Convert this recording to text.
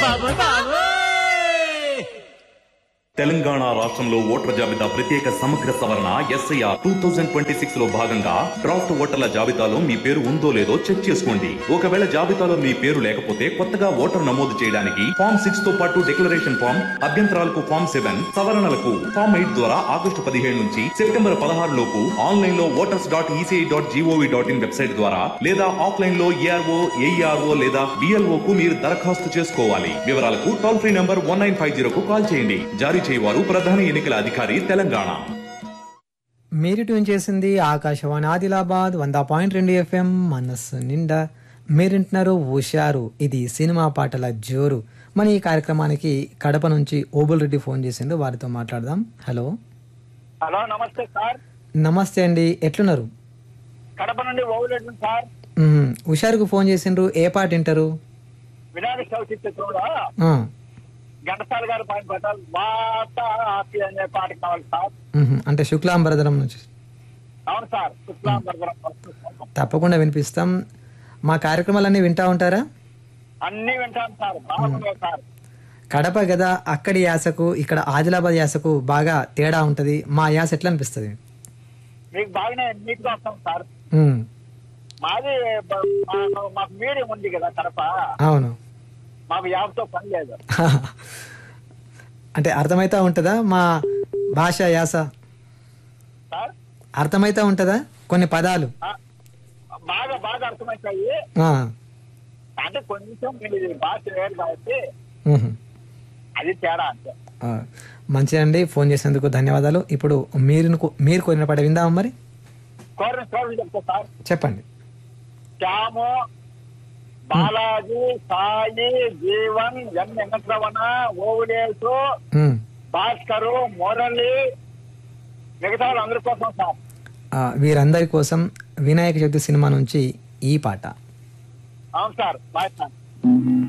బాబు బాబు తెలంగాణ రాష్ట్రంలో ఓటర్ల జాబితా ప్రత్యేక సమగ్ర సవరణ SIR two thousand twenty six లో భాగంగా డ్రాఫ్ట్ ఓటర్ల జాబితాలో మీ పేరు ఉందో లేదో చెక్ చేసుకోండి ఒకవేళ జాబితాలో మీ పేరు లేకపోతే కొత్తగా ఓటర్ నమోదు చేయడానికి ఫామ్ సిక్స్ తో పాటు డిక్లరేషన్ ఫామ్ అభ్యంతరాలకు ఫామ్ సెవెన్ సవరణలకు ఫామ్ ఎయిట్ ద్వారా ఆగస్టు పదిహేడు నుంచి సెప్టెంబర్ పదహారు లోపు ఆన్లైన్ లో voters dot ECI dot G O V dot in website ద్వారా లేదా ఆఫ్లైన్ లో ఏఆర్ఓ ఏఈఆర్ఓ లేదా బిఎల్ఓ కు మీరు దరఖాస్తు చేసుకోవాలి వివరాలకు toll free number one nine five zero కు కాల్ చేయండి జారీ చేయవారు ప్రధాన ఎన్నికల అధికారి తెలంగాణ మీరు ట్యూన్ చేసింది ఆకాశవాణి ఆదిలాబాద్ వంద పాయింట్ రెండు ఎఫ్ఎం మనస్సు నిండా మీరింటున్నారు హుషారు ఇది సినిమా పాటల జోరు మన ఈ కార్యక్రమానికి కడప నుంచి ఓబుల్ రెడ్డి ఫోన్ చేసిండు వారితో మాట్లాడదాం హలో హలో నమస్తే సార్ నమస్తే అండి ఎట్లున్నారు కడప నుండి ఓవులేడు సార్ మ్మ్. హుషారుకు ఫోన్ చేసిండ్రు ఏ పాట వింటారు వినాయక చవితి చిత్రంలో ఆ, ఘంటసాల గారి పాట పెట్టాలి మాట ఆపి అనే పాట కావాలి సార్ మ్మ్. అంటే శుక్లాంబరధరం నుంచి అవును సార్ శుక్లాంబరం తప్పకుండా వినిపిస్తాం మా కార్యక్రమాలన్నీ వింటా ఉంటారా అన్ని వింటాను సార్ బాగున్నాయి సార్ కడప కదా అక్కడి యాసకు ఇక్కడ ఆదిలాబాద్ యాసకు బాగా తేడా ఉంటది మా యాస ఎట్లా అనిపిస్తుంది మీకు బాగానే నీట్ గా వస్తాం సార్ మ్మ్. మాది బ- మా- మాకు మీడియం ఉంది కదా కడప అవును మాకు యాప్తో పని లేదు అంటే అర్థమైతా ఉంటుందా మా భాష యాస సార్ అర్థమైతా ఉంటుందా కొన్ని పదాలు ఆ, బాగా బాగా అర్థమవుతాయి ఆ, అంటే కొంచెం మీది భాష వేరు కాబట్టి మ్మ్. అది తేడా అంతే ఆ, మంచిదండి ఫోన్ చేసినందుకు ధన్యవాదాలు ఇప్పుడు మీరు మీరు కోరిన పాట విందామా మరి కోరిన కోరిన చెప్తా సార్ చెప్పండి శ్యాము బాలాజీ సాయి జీవన్ ఎన్ వెంకటరమణ ఓవులేసు మ్మ్. భాస్కరు మురళి మిగతా వాళ్ళందరి కోసం సార్ ఆ, వీరందరి కోసం వినాయక చవితి సినిమా నుంచి ఈ పాట అవును సార్ బాయ్ సార్